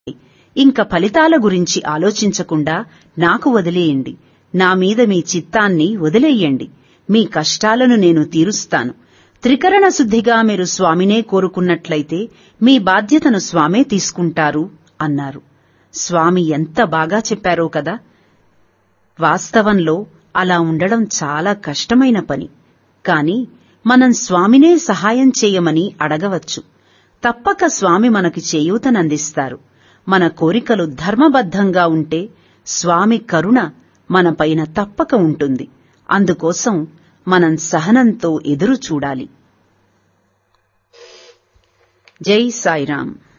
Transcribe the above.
ఇంక ఫలితాల గురించి ఆలోచించకుండా నాకు వదిలేయండి నా మీద మీ చిత్తాన్ని వదిలేయండి మీ కష్టాలను నేను తీరుస్తాను త్రికరణ శుద్ధిగా మీరు స్వామినే కోరుకున్నట్లయితే మీ బాధ్యతను స్వామే తీసుకుంటారు అన్నారు స్వామి ఎంత బాగా చెప్పారో కదా వాస్తవంలో అలా ఉండడం చాలా కష్టమైన పని కాని మనం స్వామినే సహాయం చేయమని అడగవచ్చు తప్పక స్వామి మనకి చేయూతనందిస్తారు మన కోరికలు ధర్మబద్ధంగా ఉంటే స్వామి కరుణ మనపైన తప్పక ఉంటుంది అందుకోసం మనం సహనంతో ఎదురు చూడాలి జై సాయిరాం